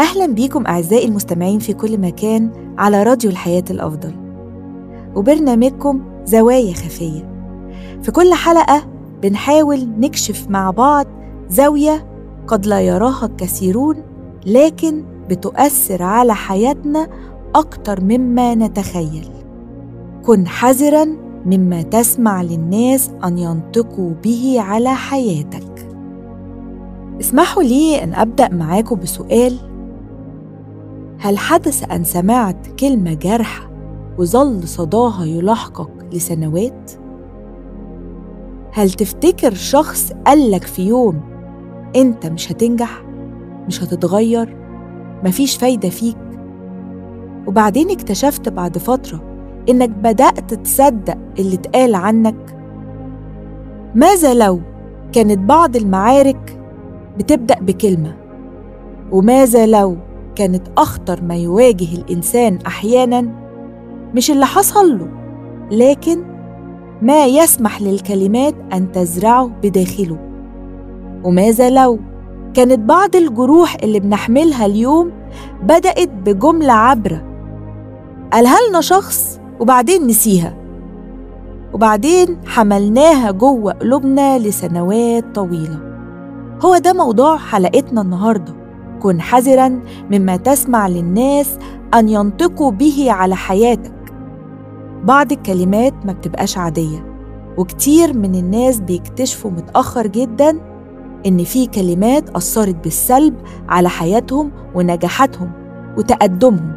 أهلا بيكم أعزائي المستمعين في كل مكان على راديو الحياة الأفضل وبرنامجكم زوايا خفية في كل حلقة بنحاول نكشف مع بعض زاوية قد لا يراها الكثيرون لكن بتؤثر على حياتنا أكتر مما نتخيل كن حذرا مما تسمع للناس أن ينطقوا به على حياتك اسمحوا لي أن أبدأ معاكم بسؤال هل حدث أن سمعت كلمة جارحة وظل صداها يلاحقك لسنوات؟ هل تفتكر شخص قالك في يوم أنت مش هتنجح؟ مش هتتغير؟ مفيش فايدة فيك؟ وبعدين اكتشفت بعد فترة إنك بدأت تصدق اللي اتقال عنك؟ ماذا لو كانت بعض المعارك بتبدأ بكلمة؟ وماذا لو كانت أخطر ما يواجه الإنسان أحياناً مش اللي حصل له لكن ما يسمح للكلمات أن تزرعه بداخله وماذا لو كانت بعض الجروح اللي بنحملها اليوم بدأت بجملة عبرة قالها لنا شخص وبعدين نسيها وبعدين حملناها جوه قلوبنا لسنوات طويلة هو ده موضوع حلقتنا النهارده كن حذرا مما تسمع للناس ان ينطقوا به على حياتك بعض الكلمات ما بتبقاش عاديه وكتير من الناس بيكتشفوا متاخر جدا ان في كلمات اثرت بالسلب على حياتهم ونجاحاتهم وتقدمهم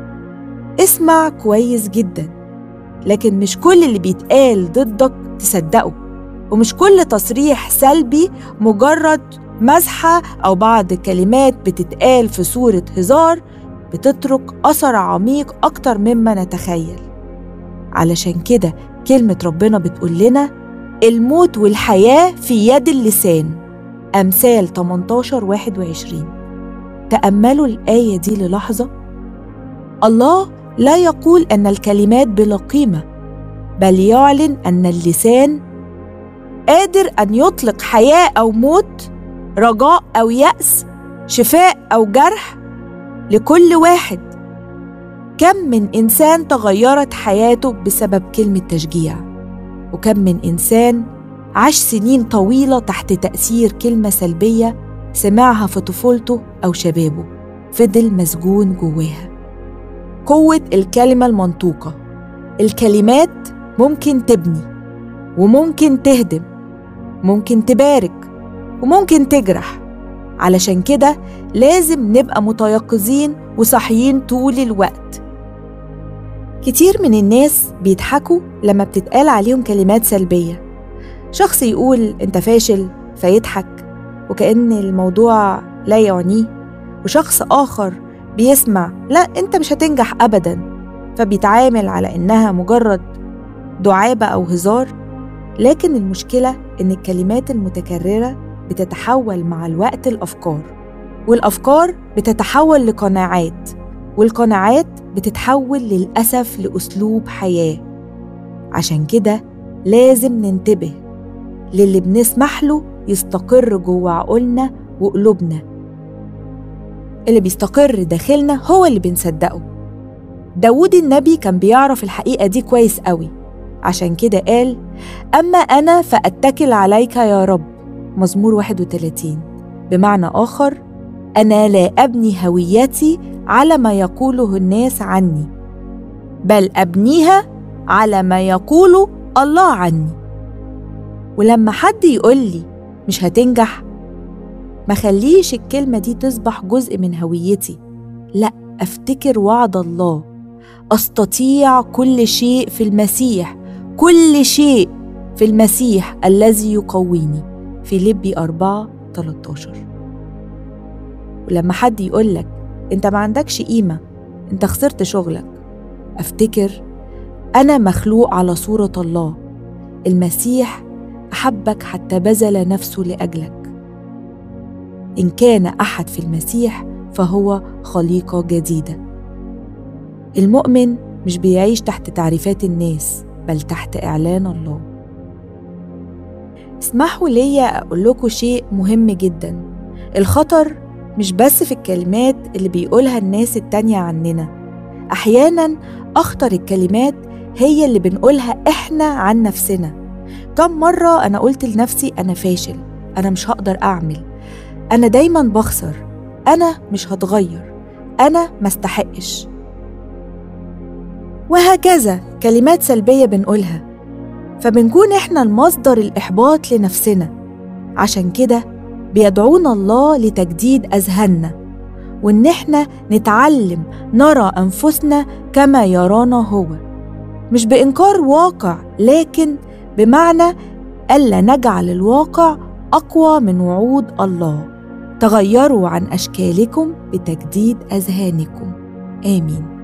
اسمع كويس جدا لكن مش كل اللي بيتقال ضدك تصدقه ومش كل تصريح سلبي مجرد مزحة أو بعض كلمات بتتقال في صورة هزار بتترك أثر عميق أكتر مما نتخيل علشان كده كلمة ربنا بتقول لنا الموت والحياة في يد اللسان أمثال 18 21 تأملوا الآية دي للحظة الله لا يقول أن الكلمات بلا قيمة بل يعلن أن اللسان قادر أن يطلق حياة أو موت رجاء او ياس شفاء او جرح لكل واحد كم من انسان تغيرت حياته بسبب كلمه تشجيع وكم من انسان عاش سنين طويله تحت تاثير كلمه سلبيه سمعها في طفولته او شبابه فضل مسجون جواها قوه الكلمه المنطوقه الكلمات ممكن تبني وممكن تهدم ممكن تبارك وممكن تجرح علشان كده لازم نبقى متيقظين وصاحيين طول الوقت كتير من الناس بيضحكوا لما بتتقال عليهم كلمات سلبية شخص يقول انت فاشل فيضحك وكأن الموضوع لا يعنيه وشخص آخر بيسمع لا انت مش هتنجح أبدا فبيتعامل على إنها مجرد دعابة أو هزار لكن المشكلة إن الكلمات المتكررة بتتحول مع الوقت الافكار والافكار بتتحول لقناعات والقناعات بتتحول للاسف لاسلوب حياه عشان كده لازم ننتبه للي بنسمح له يستقر جوه عقولنا وقلوبنا اللي بيستقر داخلنا هو اللي بنصدقه داود النبي كان بيعرف الحقيقة دي كويس قوي عشان كده قال أما أنا فأتكل عليك يا رب مزمور 31 بمعنى آخر أنا لا أبني هويتي على ما يقوله الناس عني بل أبنيها على ما يقوله الله عني ولما حد يقول لي مش هتنجح ما خليش الكلمة دي تصبح جزء من هويتي لا أفتكر وعد الله أستطيع كل شيء في المسيح كل شيء في المسيح الذي يقويني في لبي 4 13 ولما حد يقولك انت ما عندكش قيمة انت خسرت شغلك افتكر انا مخلوق على صورة الله المسيح احبك حتى بذل نفسه لاجلك ان كان احد في المسيح فهو خليقه جديده المؤمن مش بيعيش تحت تعريفات الناس بل تحت اعلان الله اسمحوا ليا اقول لكم شيء مهم جدا الخطر مش بس في الكلمات اللي بيقولها الناس التانية عننا أحيانا أخطر الكلمات هي اللي بنقولها إحنا عن نفسنا كم مرة أنا قلت لنفسي أنا فاشل أنا مش هقدر أعمل أنا دايما بخسر أنا مش هتغير أنا مستحقش وهكذا كلمات سلبية بنقولها فبنكون إحنا المصدر الإحباط لنفسنا عشان كده بيدعونا الله لتجديد أذهاننا وإن إحنا نتعلم نرى أنفسنا كما يرانا هو مش بإنكار واقع لكن بمعنى ألا نجعل الواقع أقوى من وعود الله تغيروا عن أشكالكم بتجديد أذهانكم آمين